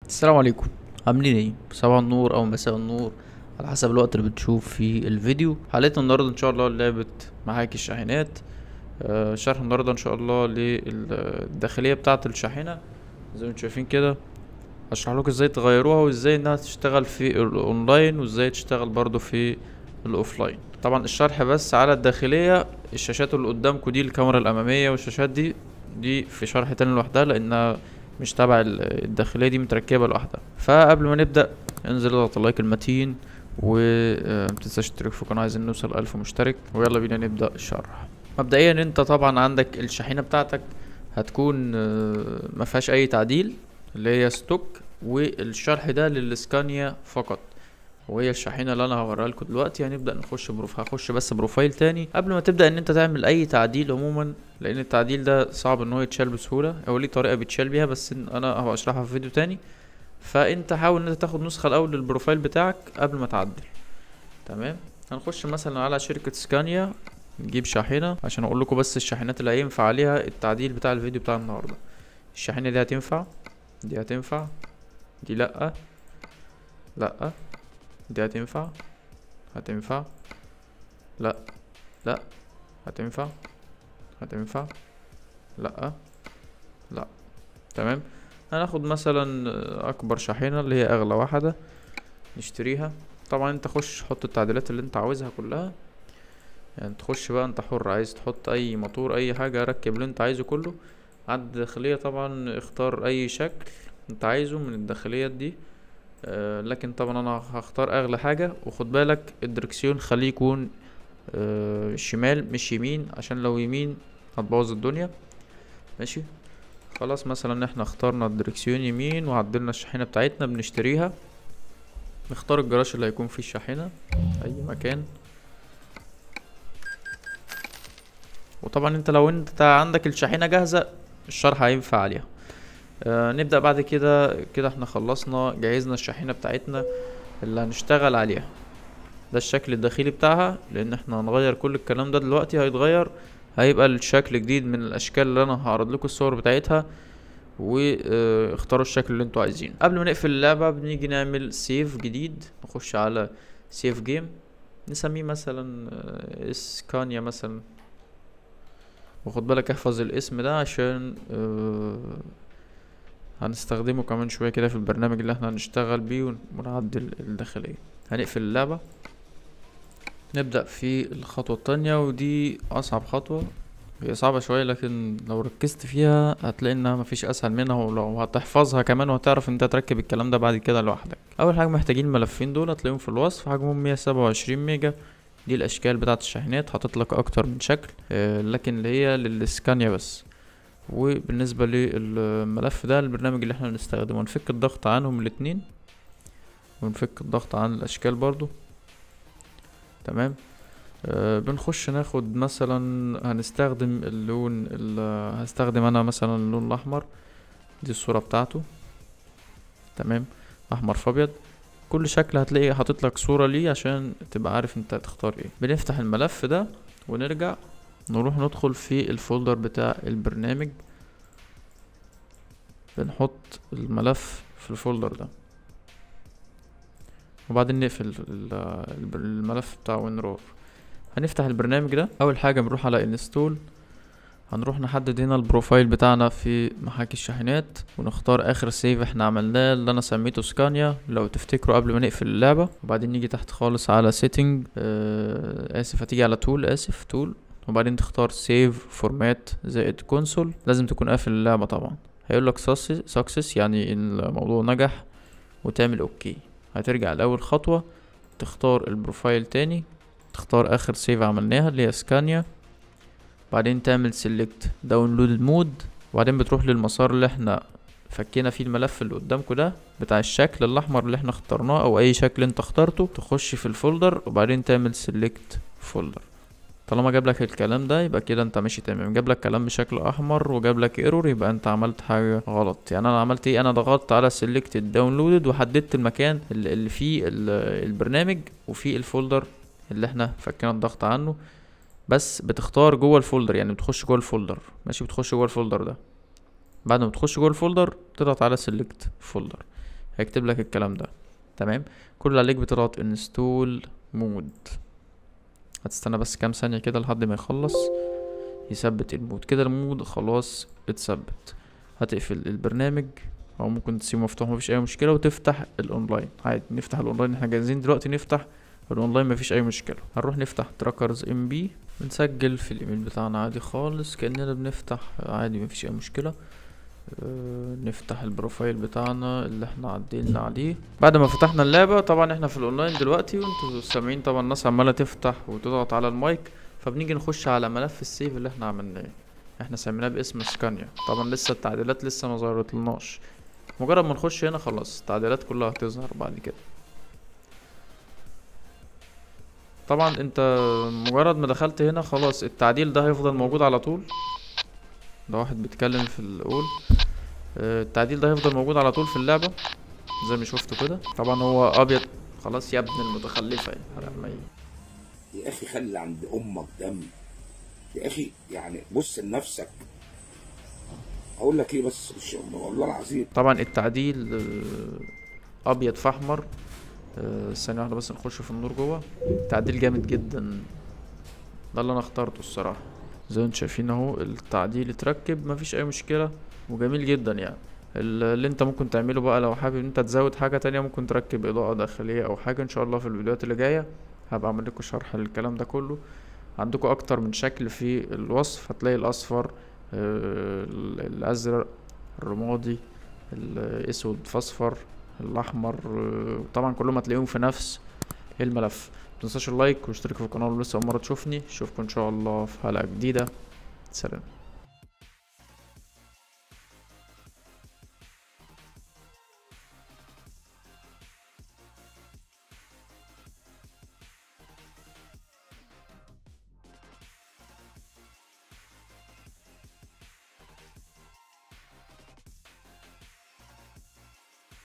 السلام عليكم عاملين ايه صباح النور او مساء النور على حسب الوقت اللي بتشوف فيه الفيديو حلقتنا النهارده ان شاء الله لعبة محاكي الشاحنات آه، شرح النهارده ان شاء الله للداخلية بتاعة الشاحنة زي ما انتم شايفين كده هشرح لكم ازاي تغيروها وازاي انها تشتغل في الاونلاين وازاي تشتغل برضو في الاوفلاين طبعا الشرح بس على الداخلية الشاشات اللي قدامكم دي الكاميرا الامامية والشاشات دي دي في شرح تاني لوحدها لانها مش تبع ال- الداخلية دي متركبة لوحدها فقبل ما نبدأ انزل اضغط اللايك المتين ومتنساش تشترك في القناة عايزين نوصل ألف مشترك ويلا بينا نبدأ الشرح مبدئيا انت طبعا عندك الشاحنة بتاعتك هتكون آه، ما فيهاش اي تعديل اللي هي ستوك والشرح ده للسكانيا فقط وهي الشاحنه اللي انا هوريها لكم دلوقتي هنبدا نخش بروف هخش بس بروفايل تاني قبل ما تبدا ان انت تعمل اي تعديل عموما لان التعديل ده صعب ان هو يتشال بسهوله هو ليه طريقه بيتشال بيها بس إن انا هبقى اشرحها في فيديو تاني فانت حاول ان انت تاخد نسخه الاول للبروفايل بتاعك قبل ما تعدل تمام هنخش مثلا على شركه سكانيا نجيب شاحنه عشان اقول لكم بس الشاحنات اللي هينفع عليها التعديل بتاع الفيديو بتاع النهارده الشاحنه دي هتنفع دي هتنفع دي لا لا دي هتنفع هتنفع لا لا هتنفع هتنفع لا لا تمام هناخد مثلا اكبر شاحنة اللي هي اغلى واحدة نشتريها طبعا انت خش حط التعديلات اللي انت عاوزها كلها يعني تخش بقى انت حر عايز تحط اي موتور اي حاجة ركب اللي انت عايزه كله على الداخلية طبعا اختار اي شكل انت عايزه من الداخليات دي آه، لكن طبعا انا هختار اغلى حاجة وخد بالك الدركسيون خليه يكون آه، شمال مش يمين عشان لو يمين هتبوظ الدنيا ماشي خلاص مثلا احنا اخترنا الدركسيون يمين وعدلنا الشاحنة بتاعتنا بنشتريها نختار الجراج اللي هيكون فيه الشاحنة اي مكان وطبعا انت لو انت عندك الشاحنة جاهزة الشرح هينفع عليها آه نبدأ بعد كده كده احنا خلصنا جهزنا الشاحنة بتاعتنا اللي هنشتغل عليها ده الشكل الداخلي بتاعها لان احنا هنغير كل الكلام ده دلوقتي هيتغير هيبقى الشكل جديد من الاشكال اللي انا هعرض لكم الصور بتاعتها واختاروا الشكل اللي انتوا عايزينه قبل ما نقفل اللعبة بنيجي نعمل سيف جديد نخش على سيف جيم نسميه مثلا آه، اسكانيا مثلا وخد بالك احفظ الاسم ده عشان آه، هنستخدمه كمان شوية كده في البرنامج اللي احنا هنشتغل بيه ون- ونعدل الداخلية هنقفل اللعبة نبدأ في الخطوة التانية ودي أصعب خطوة هي صعبة شوية لكن لو ركزت فيها هتلاقي انها مفيش اسهل منها ولو هتحفظها كمان وهتعرف انت تركب الكلام ده بعد كده لوحدك اول حاجة محتاجين الملفين دول هتلاقيهم في الوصف حجمهم مية سبعة وعشرين ميجا دي الاشكال بتاعت الشاحنات حاطط لك اكتر من شكل آه، لكن اللي هي للسكانيا بس وبالنسبة للملف ده البرنامج اللي احنا بنستخدمه نفك الضغط عنهم الاتنين ونفك الضغط عن الاشكال برضو تمام أه بنخش ناخد مثلا هنستخدم اللون ال- هستخدم انا مثلا اللون الاحمر دي الصورة بتاعته تمام احمر فابيض كل شكل هتلاقي حاطط لك صورة ليه عشان تبقى عارف انت هتختار ايه بنفتح الملف ده ونرجع نروح ندخل في الفولدر بتاع البرنامج بنحط الملف في الفولدر ده وبعدين نقفل ال- ال- الملف بتاع وينرور هنفتح البرنامج ده اول حاجه بنروح على انستول هنروح نحدد هنا البروفايل بتاعنا في محاكي الشاحنات ونختار اخر سيف احنا عملناه اللي انا سميته سكانيا لو تفتكروا قبل ما نقفل اللعبه وبعدين نيجي تحت خالص على سيتنج آه اسف هتيجي على تول اسف تول وبعدين تختار سيف فورمات زائد كونسول لازم تكون قافل اللعبه طبعا هيقول لك سكسس يعني الموضوع نجح وتعمل اوكي هترجع لاول خطوه تختار البروفايل تاني تختار اخر سيف عملناها اللي هي سكانيا بعدين تعمل سيلكت داونلود مود وبعدين بتروح للمسار اللي احنا فكينا فيه الملف اللي قدامكم ده بتاع الشكل الاحمر اللي احنا اخترناه او اي شكل انت اخترته تخش في الفولدر وبعدين تعمل سيلكت فولدر طالما جاب لك الكلام ده يبقى كده انت ماشي تمام جاب لك كلام بشكل احمر وجاب لك ايرور يبقى انت عملت حاجه غلط يعني انا عملت ايه انا ضغطت على سيلكت داونلودد وحددت المكان اللي اللي فيه ال- البرنامج وفيه الفولدر اللي احنا فكينا الضغط عنه بس بتختار جوه الفولدر يعني بتخش جوه الفولدر ماشي بتخش جوه الفولدر ده بعد ما بتخش جوه الفولدر تضغط على سيلكت فولدر هيكتب لك الكلام ده تمام كل اللي عليك بتضغط انستول مود هتستنى بس كام ثانية كده لحد ما يخلص يثبت المود كده المود خلاص اتثبت هتقفل البرنامج او ممكن تسيبه مفتوح مفيش اي مشكلة وتفتح الاونلاين عادي نفتح الاونلاين احنا جاهزين دلوقتي نفتح الاونلاين مفيش اي مشكلة هنروح نفتح تراكرز ام بي بنسجل في الايميل بتاعنا عادي خالص كأننا بنفتح عادي مفيش اي مشكلة آه، نفتح البروفايل بتاعنا اللي احنا عدلنا عليه بعد ما فتحنا اللعبة طبعا احنا في الاونلاين دلوقتي وانتوا سامعين طبعا الناس عمالة تفتح وتضغط على المايك فبنيجي نخش على ملف السيف اللي احنا عملناه احنا سميناه باسم سكانيا طبعا لسه التعديلات لسه ما ظهرتلناش مجرد ما نخش هنا خلاص التعديلات كلها هتظهر بعد كده طبعا انت مجرد ما دخلت هنا خلاص التعديل ده هيفضل موجود على طول ده واحد بيتكلم في الاول آه، التعديل ده هيفضل موجود على طول في اللعبة زي ما شفتوا كده طبعا هو ابيض خلاص يا ابن المتخلفة يا حرام ميت. يا اخي خلي عند امك دم يا اخي يعني بص لنفسك اقول لك ايه بس مش والله العظيم طبعا التعديل آه، ابيض في احمر آه، ثانية واحدة بس نخش في النور جوه تعديل جامد جدا ده اللي انا اخترته الصراحة زي ما انتم شايفين اهو التعديل اتركب مفيش اي مشكلة وجميل جدا يعني ال- اللي انت ممكن تعمله بقى لو حابب ان انت تزود حاجة تانية ممكن تركب اضاءة داخلية او حاجة ان شاء الله في الفيديوهات اللي جاية هبقى اعمل لكم شرح للكلام ده كله عندكم اكتر من شكل في الوصف هتلاقي الاصفر آه، ال- الازرق الرمادي الاسود فاصفر الاحمر آه، طبعا كلهم هتلاقيهم في نفس الملف متنساش اللايك واشترك في القناه لو لسه اول مره تشوفني اشوفكم ان شاء الله في حلقه جديده سلام